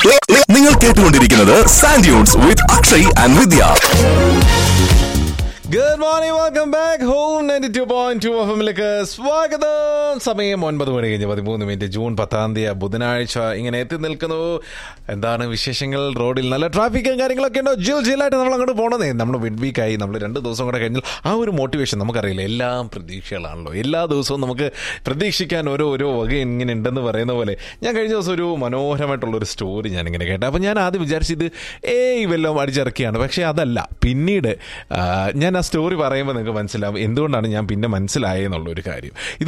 നിങ്ങൾ കേട്ടുകൊണ്ടിരിക്കുന്നത് Sandunes with Akshay and Vidya good morning welcome back home ninety two point two എഫിലേക്ക് സ്വാഗതം സമയം ഒൻപത് മണി കഴിഞ്ഞ് പതിമൂന്ന് മിനിറ്റ് ജൂൺ പത്താം തീയതി ബുധനാഴ്ച ഇങ്ങനെ എത്തി നിൽക്കുന്നു എന്താണ് വിശേഷങ്ങൾ റോഡിൽ നല്ല ട്രാഫിക്കും കാര്യങ്ങളൊക്കെ ഉണ്ടോ ജിൽ ജില്ലായിട്ട് നമ്മൾ അങ്ങോട്ട് പോകണതേ നമ്മൾ മിഡ് വീക്കായി നമ്മൾ രണ്ട് ദിവസം കൂടെ കഴിഞ്ഞാൽ ആ ഒരു മോട്ടിവേഷൻ നമുക്കറിയില്ല എല്ലാം പ്രതീക്ഷകളാണല്ലോ എല്ലാ ദിവസവും നമുക്ക് പ്രതീക്ഷിക്കാൻ ഓരോ ഓരോ വക ഇങ്ങനെ ഉണ്ടെന്ന് പറയുന്ന പോലെ ഞാൻ കഴിഞ്ഞ ദിവസം ഒരു മനോഹരമായിട്ടുള്ള ഒരു സ്റ്റോറി ഞാൻ ഇങ്ങനെ കേട്ടു അപ്പോൾ ഞാൻ ആദ്യം വിചാരിച്ചത് ഏയ് വല്ലതും അടിച്ചിറക്കിയാണ് പക്ഷേ അതല്ല പിന്നീട് ആ, ഞാൻ ആ സ്റ്റോറി പറയുമ്പോൾ നിങ്ങൾക്ക് മനസ്സിലാവും എന്തുകൊണ്ടാണ് ഞാൻ പിന്നെ മനസ്സിലായെന്നുള്ള ഒരു കാര്യം ഇത്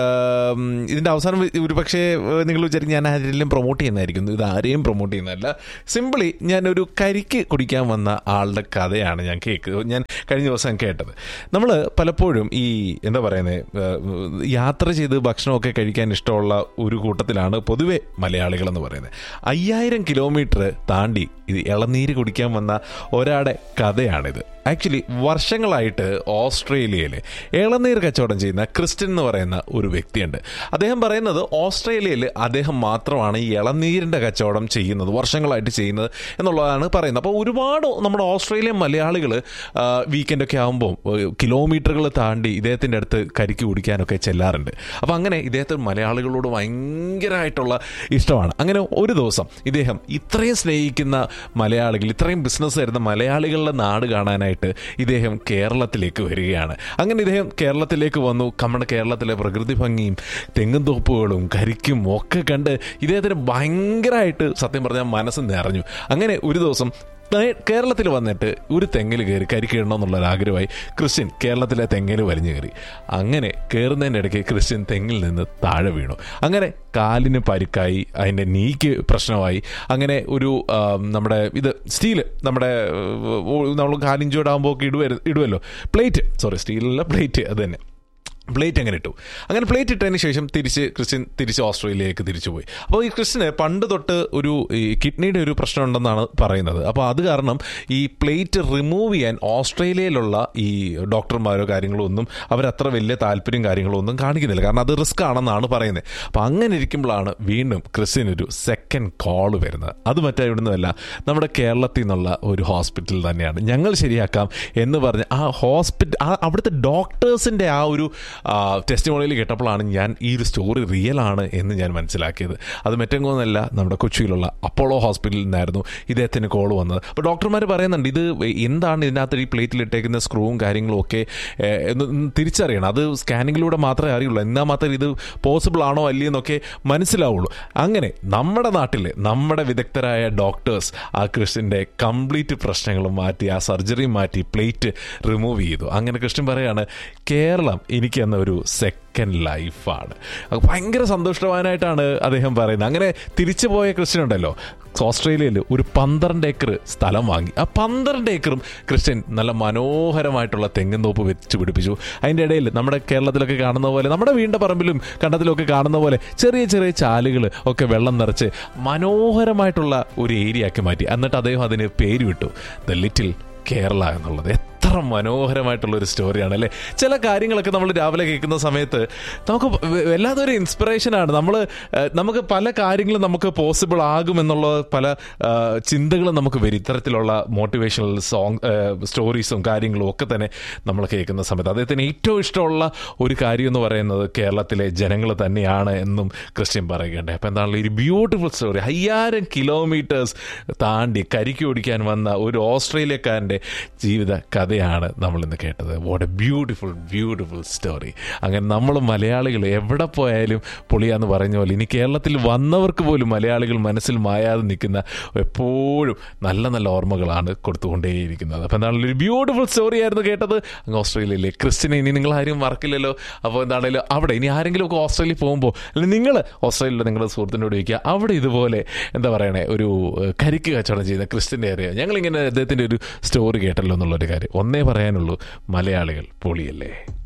ആം, ഇതിൻ്റെ അവസാനം ഒരു പക്ഷേ നിങ്ങൾ വിചാരിക്കും ഞാൻ ആരെങ്കിലും പ്രൊമോട്ട് ചെയ്യുന്നതായിരിക്കും ഇത് ആരെയും പ്രൊമോട്ട് ചെയ്യുന്നതല്ല സിമ്പിളി ഞാനൊരു കരിക്ക് കുടിക്കാൻ വന്ന ആളുടെ കഥയാണ് ഞാൻ കേൾക്കുക ഞാൻ കഴിഞ്ഞ ദിവസം കേട്ടത് നമ്മൾ പലപ്പോഴും ഈ എന്താ പറയുന്നത് യാത്ര ചെയ്ത് ഭക്ഷണമൊക്കെ കഴിക്കാൻ ഇഷ്ടമുള്ള ഒരു കൂട്ടത്തിലാണ് പൊതുവെ മലയാളികൾ എന്ന് പറയുന്നത് അയ്യായിരം കിലോമീറ്റർ താണ്ടി ഇത് ഇളനീര് കുടിക്കാൻ വന്ന ഒരാളുടെ കഥയാണിത് ആക്ച്വലി വർഷങ്ങളായിട്ട് ഓസ്ട്രേലിയയിൽ ഇളനീർ കച്ചവടം ചെയ്യുന്ന ക്രിസ്ത്യൻ എന്ന് പറയുന്ന ഒരു വ്യക്തിയുണ്ട് അദ്ദേഹം പറയുന്നത് ഓസ്ട്രേലിയയിൽ അദ്ദേഹം മാത്രമാണ് ഈ ഇളനീരിൻ്റെ കച്ചവടം ചെയ്യുന്നത് വർഷങ്ങളായിട്ട് ചെയ്യുന്നത് എന്നുള്ളതാണ് പറയുന്നത് അപ്പോൾ ഒരുപാട് നമ്മുടെ ഓസ്ട്രേലിയൻ മലയാളികൾ വീക്കെൻഡൊക്കെ ആകുമ്പോൾ കിലോമീറ്ററുകൾ താണ്ടി ഇദ്ദേഹത്തിൻ്റെ അടുത്ത് കരിക്ക് കുടിക്കാനൊക്കെ ചെല്ലാറുണ്ട് അപ്പോൾ അങ്ങനെ ഇദ്ദേഹത്തിന് മലയാളികളോട് ഭയങ്കരമായിട്ടുള്ള ഇഷ്ടമാണ് അങ്ങനെ ഒരു ദിവസം ഇദ്ദേഹം ഇത്രയും സ്നേഹിക്കുന്ന മലയാളികൾ ഇത്രയും ബിസിനസ് തരുന്ന മലയാളികളുടെ നാട് കാണാനായിട്ട് ഇദ്ദേഹം കേരളത്തിലേക്ക് വരികയാണ് അങ്ങനെ ഇദ്ദേഹം കേരളത്തിലേക്ക് വന്നു നമ്മുടെ കേരളത്തിലെ പ്രകൃതി ഭംഗിയും തെങ്ങും തോപ്പുകളും കരിക്കും ഒക്കെ കണ്ട് ഇദ്ദേഹത്തിന് ഭയങ്കരമായിട്ട് സത്യം പറഞ്ഞാൽ മനസ്സ് നിറഞ്ഞു അങ്ങനെ ഒരു ദിവസം നേ- കേരളത്തിൽ വന്നിട്ട് ഒരു തെങ്ങിൽ കയറി കരിക്കിടണം എന്നുള്ള ഒരു ആഗ്രഹമായി ക്രിസ്ത്യൻ കേരളത്തിലെ തെങ്ങിൽ വലിഞ്ഞു കയറി അങ്ങനെ കയറുന്നതിൻ്റെ ഇടയ്ക്ക് ക്രിസ്ത്യൻ തെങ്ങിൽ നിന്ന് താഴെ വീണു അങ്ങനെ കാലിന് പരിക്കായി അതിൻ്റെ നീക്ക് പ്രശ്നമായി അങ്ങനെ ഒരു ആം, നമ്മുടെ ഇത് സ്റ്റീല് നമ്മുടെ ഏഹ്, നമ്മൾ കാലിഞ്ചോടാകുമ്പോൾ ഒക്കെ ഇടുവരു ഇടുമല്ലോ പ്ലേറ്റ് സോറി സ്റ്റീലല്ല പ്ലേറ്റ് അത് തന്നെ പ്ലേറ്റ് അങ്ങനെ ഇട്ടു അങ്ങനെ പ്ലേറ്റ് ഇട്ടതിന് ശേഷം തിരിച്ച് ക്രിസ്ത്യൻ തിരിച്ച് ഓസ്ട്രേലിയയിലേക്ക് തിരിച്ചു പോയി അപ്പോൾ ഈ ക്രിസ്ത്യന് പണ്ട് തൊട്ട് ഒരു ഈ കിഡ്നിയുടെ ഒരു പ്രശ്നം ഉണ്ടെന്നാണ് പറയുന്നത് അപ്പോൾ അത് കാരണം ഈ പ്ലേറ്റ് റിമൂവ് ചെയ്യാൻ ഓസ്ട്രേലിയയിലുള്ള ഈ ഡോക്ടർമാരോ കാര്യങ്ങളോ ഒന്നും അവരത്ര വലിയ താല്പര്യം കാര്യങ്ങളോ ഒന്നും കാണിക്കുന്നില്ല കാരണം അത് റിസ്ക് ആണെന്നാണ് പറയുന്നത് അപ്പോൾ അങ്ങനെ ഇരിക്കുമ്പോഴാണ് വീണ്ടും ക്രിസ്ത്യൻ ഒരു സെക്കൻഡ് കോൾ വരുന്നത് അത് മറ്റേ ഇവിടുന്നല്ല നമ്മുടെ കേരളത്തിൽ നിന്നുള്ള ഒരു ഹോസ്പിറ്റൽ തന്നെയാണ് ഞങ്ങൾ ശരിയാക്കാം എന്ന് പറഞ്ഞ് ആ ഹോസ്പിറ്റൽ ആ അവിടുത്തെ ഡോക്ടേഴ്സിൻ്റെ ആ ഒരു ടെസ്റ്റ് മോണിയിൽ കേട്ടപ്പോഴാണ് ഞാൻ ഈ ഒരു സ്റ്റോറി റിയൽ ആണ് എന്ന് ഞാൻ മനസ്സിലാക്കിയത് അത് മറ്റെങ്ങോന്നല്ല നമ്മുടെ കൊച്ചിയിലുള്ള അപ്പോളോ ഹോസ്പിറ്റലിൽ നിന്നായിരുന്നു ഇദ്ദേഹത്തിന് കോൾ വന്നത് അപ്പോൾ ഡോക്ടർമാർ പറയുന്നുണ്ട് ഇത് എന്താണ് ഇതിനകത്ത് ഈ പ്ലേറ്റിൽ ഇട്ടേക്കുന്ന സ്ക്രൂവും കാര്യങ്ങളും ഒക്കെ ഏഹ്, എന്ന് തിരിച്ചറിയണം അത് സ്കാനിങ്ങിലൂടെ മാത്രമേ അറിയുള്ളൂ എന്നാൽ മാത്രമേ ഇത് പോസിബിൾ ആണോ അല്ലയെന്നൊക്കെ മനസ്സിലാവുള്ളൂ അങ്ങനെ നമ്മുടെ നാട്ടിൽ നമ്മുടെ വിദഗ്ധരായ ഡോക്ടേഴ്സ് ആ ക്രിസ്ത്യൻ്റെ കംപ്ലീറ്റ് പ്രശ്നങ്ങൾ മാറ്റി ആ സർജറി മാറ്റി പ്ലേറ്റ് റിമൂവ് ചെയ്തു അങ്ങനെ ക്രിസ്ത്യൻ പറയാണ് കേരളം എനിക്ക് എന്ന ഒരു സെക്കൻഡ് ലൈഫാണ് അത് ഭയങ്കര സന്തോഷവാനായിട്ടാണ് അദ്ദേഹം പറയുന്നത് അങ്ങനെ തിരിച്ചു പോയ ക്രിസ്ത്യൻ ഉണ്ടല്ലോ ഓസ്ട്രേലിയയിൽ ഒരു പന്ത്രണ്ട് ഏക്കർ സ്ഥലം വാങ്ങി ആ പന്ത്രണ്ട് ഏക്കറും ക്രിസ്ത്യൻ നല്ല മനോഹരമായിട്ടുള്ള തെങ്ങും തോപ്പ് വെച്ച് പിടിപ്പിച്ചു അതിൻ്റെ ഇടയിൽ നമ്മുടെ കേരളത്തിലൊക്കെ കാണുന്ന പോലെ നമ്മുടെ വീടിൻ്റെ പറമ്പിലും കണ്ടത്തിലൊക്കെ കാണുന്ന പോലെ ചെറിയ ചെറിയ ചാലുകൾ ഒക്കെ വെള്ളം നിറച്ച് മനോഹരമായിട്ടുള്ള ഒരു ഏരിയ ആക്കി മാറ്റി എന്നിട്ട് അദ്ദേഹം അതിന് പേര് വിട്ടു ദ ലിറ്റിൽ കേരള എന്നുള്ളത് എത്ര മനോഹരമായിട്ടുള്ള ഒരു സ്റ്റോറിയാണ് അല്ലേ ചില കാര്യങ്ങളൊക്കെ നമ്മൾ രാവിലെ കേൾക്കുന്ന സമയത്ത് നമുക്ക് വ- വല്ലാതെ ഒരു ഇൻസ്പിറേഷനാണ് നമ്മൾ നമുക്ക് പല കാര്യങ്ങളും നമുക്ക് പോസിബിൾ ആകുമെന്നുള്ള പല ചിന്തകളും നമുക്ക് വരും ഇത്തരത്തിലുള്ള മോട്ടിവേഷണൽ സോങ് സ്റ്റോറീസും കാര്യങ്ങളും ഒക്കെ തന്നെ നമ്മൾ കേൾക്കുന്ന സമയത്ത് അദ്ദേഹത്തിന് ഏറ്റവും ഇഷ്ടമുള്ള ഒരു കാര്യം എന്ന് പറയുന്നത് കേരളത്തിലെ ജനങ്ങൾ തന്നെയാണ് എന്നും ക്രിസ്ത്യൻ പറയുകയുണ്ടായി അപ്പോൾ എന്താണല്ലോ ഒരു ബ്യൂട്ടിഫുൾ സ്റ്റോറി അയ്യായിരം കിലോമീറ്റേഴ്സ് താണ്ടി കരിക്ക് ഓടിക്കാൻ വന്ന ഒരു ഓസ്ട്രേലിയക്കാരൻ്റെ ജീവിത കഥയാണ് നമ്മൾ ഇന്ന് കേട്ടത് what a beautiful beautiful story അങ്ങനെ നമ്മൾ മലയാളികൾ എവിടെ പോയാലും പൊളിയാന്ന് പറഞ്ഞ പോലെ ഇനി കേരളത്തിൽ വന്നവർക്ക് പോലും മലയാളികൾ മനസ്സിൽ മായാതെ നിൽക്കുന്ന എപ്പോഴും നല്ല നല്ല ഓർമ്മകളാണ് കൊടുത്തുകൊണ്ടേയിരിക്കുന്നത് അപ്പോൾ എന്താണെങ്കിലും ഒരു ബ്യൂട്ടിഫുൾ സ്റ്റോറി ആയിരുന്നു കേട്ടത് അങ്ങ് ഓസ്ട്രേലിയയിലെ ക്രിസ്ത്യനെ ഇനി നിങ്ങൾ ആരും മറക്കില്ലല്ലോ അപ്പോൾ എന്താണെങ്കിലും അവിടെ ഇനി ആരെങ്കിലും ഒക്കെ ഓസ്ട്രേലിയ പോകുമ്പോൾ അല്ലെങ്കിൽ നിങ്ങൾ ഓസ്ട്രേലിയയിൽ നിങ്ങളുടെ സുഹൃത്തിനോട് ചോദിക്കുക അവിടെ ഇതുപോലെ എന്താ പറയണേ ഒരു ഏഹ്, കരിക്ക് കച്ചവടം ചെയ്ത ക്രിസ്ത്യൻ്റെ ഏരിയ ഞങ്ങളിങ്ങനെ അദ്ദേഹത്തിൻ്റെ ഒരു സ്റ്റോറി കേട്ടല്ലോ എന്നുള്ളൊരു കാര്യം ഒന്നേ പറയാനുള്ളൂ മലയാളികൾ പൊളിയല്ലേ